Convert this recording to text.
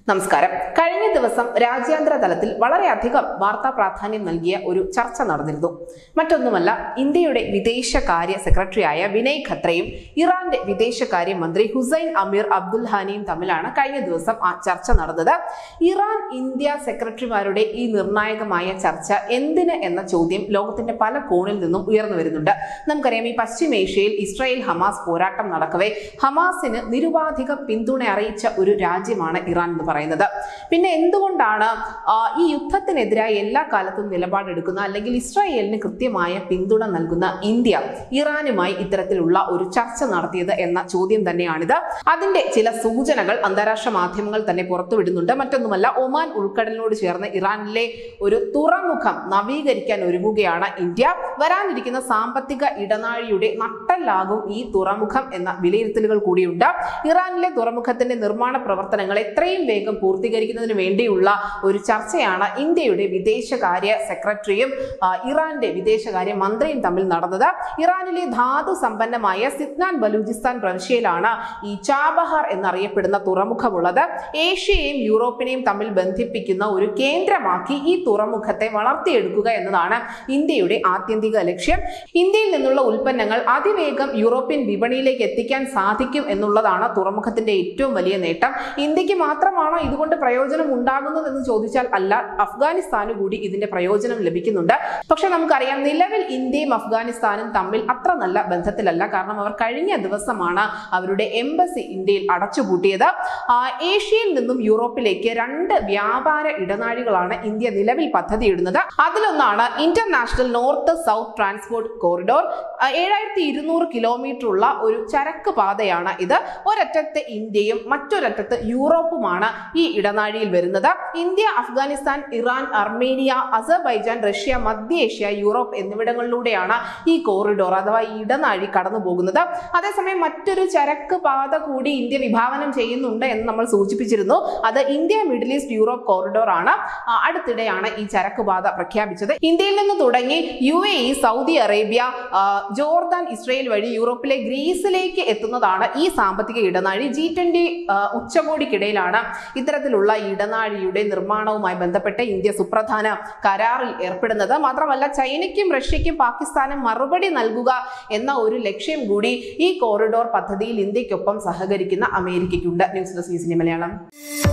നമസ്കാരം കഴിഞ്ഞ ദിവസം രാജ്യാന്തര തലത്തിൽ വളരെയധികം വാർത്താ പ്രാധാന്യം നൽകിയ ഒരു ചർച്ച നടന്നിരുന്നു മറ്റൊന്നുമല്ല ഇന്ത്യയുടെ വിദേശകാര്യ സെക്രട്ടറിയായ വിനയ് ഖത്രയും ഇറാന്റെ വിദേശകാര്യ മന്ത്രി ഹുസൈൻ അമീർ അബ്ദുൽ ഹാനിയും തമ്മിലാണ് കഴിഞ്ഞ ദിവസം ആ ചർച്ച നടന്നത് ഇറാൻ ഇന്ത്യ സെക്രട്ടറിമാരുടെ ഈ നിർണായകമായ ചർച്ച എന്തിന് എന്ന ചോദ്യം ലോകത്തിന്റെ പല കോണിൽ നിന്നും ഉയർന്നു വരുന്നുണ്ട് നമുക്കറിയാം ഈ പശ്ചിമേഷ്യയിൽ ഇസ്രായേൽ ഹമാസ് പോരാട്ടം നടക്കവേ ഹമാസിന് നിരുപാധികം പിന്തുണ അറിയിച്ച ഒരു രാജ്യമാണ് ഇറാൻ എന്ന് പറയുന്നത് പിന്നെ എന്തുകൊണ്ടാണ് ആ, ഈ യുദ്ധത്തിനെതിരായി എല്ലാ കാലത്തും നിലപാടെടുക്കുന്ന അല്ലെങ്കിൽ ഇസ്രായേലിന് കൃത്യമായ പിന്തുണ നൽകുന്ന ഇന്ത്യ ഇറാനുമായി ഇത്തരത്തിലുള്ള ഒരു ചർച്ച നടത്തിയത് എന്ന ചോദ്യം തന്നെയാണിത് അതിന്റെ ചില സൂചനകൾ അന്താരാഷ്ട്ര മാധ്യമങ്ങൾ തന്നെ പുറത്തുവിടുന്നുണ്ട് മറ്റൊന്നുമല്ല ഒമാൻ ഉൾക്കടലിനോട് ചേർന്ന് ഇറാനിലെ ഒരു തുറമുഖം നവീകരിക്കാൻ ഒരുങ്ങുകയാണ് ഇന്ത്യ വരാനിരിക്കുന്ന സാമ്പത്തിക ഇടനാഴിയുടെ നട്ടല്ലാകും ഈ തുറമുഖം എന്ന വിലയിരുത്തലുകൾ കൂടിയുണ്ട് ഇറാനിലെ തുറമുഖത്തിന്റെ നിർമ്മാണ പ്രവർത്തനങ്ങൾ എത്രയും വേഗം പൂർത്തീകരിക്കുന്നതിന് വേണ്ടിയുള്ള ഒരു ചർച്ചയാണ് ഇന്ത്യയുടെ വിദേശകാര്യ സെക്രട്ടറിയും ആ, ഇറാന്റെ വിദേശകാര്യ മന്ത്രിയും തമ്മിൽ നടന്നത് ഇറാനിലെ ധാതു സമ്പന്നമായ സിദ്നാൻ ബലൂചിസ്ഥാൻ പ്രവിശ്യയിലാണ് ഈ ചാബഹാർ എന്നറിയപ്പെടുന്ന തുറമുഖമുള്ളത് ഏഷ്യയെയും യൂറോപ്പിനെയും തമ്മിൽ ബന്ധിപ്പിക്കുന്ന ഒരു കേന്ദ്രമാക്കി ഈ തുറമുഖത്തെ വളർത്തിയെടുക്കുക എന്നതാണ് ഇന്ത്യയുടെ ആത്യന്തിക ലക്ഷ്യം ഇന്ത്യയിൽ നിന്നുള്ള ഉൽപ്പന്നങ്ങൾ അതിവേഗം യൂറോപ്യൻ വിപണിയിലേക്ക് എത്തിക്കാൻ സാധിക്കും എന്നുള്ളതാണ് തുറമുഖത്തിന്റെ ഏറ്റവും വലിയ നേട്ടം ഇന്ത്യക്ക് മാത്രമാണോ ഇതുകൊണ്ട് പ്രയോജനം ഉണ്ടാകുന്നത് എന്ന് ചോദിച്ചാൽ അല്ല അഫ്ഗാനിസ്ഥാന് കൂടി ഇതിന്റെ പ്രയോജനം ലഭിക്കുന്നുണ്ട് പക്ഷെ നമുക്കറിയാം നിലവിൽ ഇന്ത്യയും അഫ്ഗാനിസ്ഥാനും തമ്മിൽ അത്ര നല്ല ബന്ധത്തിലല്ല കാരണം അവർ കഴിഞ്ഞ ദിവസമാണ് അവരുടെ എംബസി ഇന്ത്യയിൽ അടച്ചുപൂട്ടിയത് ആ, ഏഷ്യയിൽ നിന്നും യൂറോപ്പിലേക്ക് രണ്ട് വ്യാപാര ഇടനാഴികളാണ് ഇന്ത്യ നിലവിൽ പദ്ധതിയിടുന്നത് അതിലൊന്നാണ് international north south transport corridor ഏഴായിരത്തി ഇരുന്നൂറ് കിലോമീറ്റർ ഉള്ള ഒരു ചരക്ക് പാതയാണ് ഇത് ഒരറ്റത്ത് ഇന്ത്യയും മറ്റൊരറ്റത്ത് യൂറോപ്പുമാണ് ഈ ഇടനാഴിയിൽ വരുന്നത് India Afghanistan Iran Armenia Azerbaijan Russia മധ്യേഷ്യ യൂറോപ്പ് എന്നിവിടങ്ങളിലൂടെയാണ് ഈ കോറിഡോർ അഥവാ ഈ ഇടനാഴി കടന്നു പോകുന്നത് അതേസമയം മറ്റൊരു ചരക്ക് പാത കൂടി ഇന്ത്യ വിഭാവനം ചെയ്യുന്നുണ്ട് എന്ന് നമ്മൾ സൂചിപ്പിച്ചിരുന്നു അത് India Middle East Europe corridor ആണ് ആ, അടുത്തിടെയാണ് ഈ ചരക്ക് പാത പ്രഖ്യാപിച്ചത് ഇന്ത്യയിൽ നിന്ന് തുടങ്ങി U A E Saudi Arabia ആ, ജോർദാൻ ഇസ്രയേൽ വഴി യൂറോപ്പിലെ ഗ്രീസിലേക്ക് എത്തുന്നതാണ് ഈ സാമ്പത്തിക ഇടനാഴി ജി ട്വന്റി ഉച്ചകോടിക്കിടയിലാണ് ഇത്തരത്തിലുള്ള ഇടനാഴിയുടെ നിർമ്മാണവുമായി ബന്ധപ്പെട്ട് ഇന്ത്യ സുപ്രധാന കരാറിൽ ഏർപ്പെടുന്നത് മാത്രമല്ല ചൈനയ്ക്കും റഷ്യയ്ക്കും പാകിസ്ഥാനും മറുപടി നൽകുക എന്ന ഒരു ലക്ഷ്യം കൂടി ഈ കോറിഡോർ പദ്ധതിയിൽ ഇന്ത്യക്കൊപ്പം സഹകരിക്കുന്ന അമേരിക്കയ്ക്കുണ്ട് ന്യൂസ് ഡെസ്ക് ന്യൂസിന്റെ മലയാളം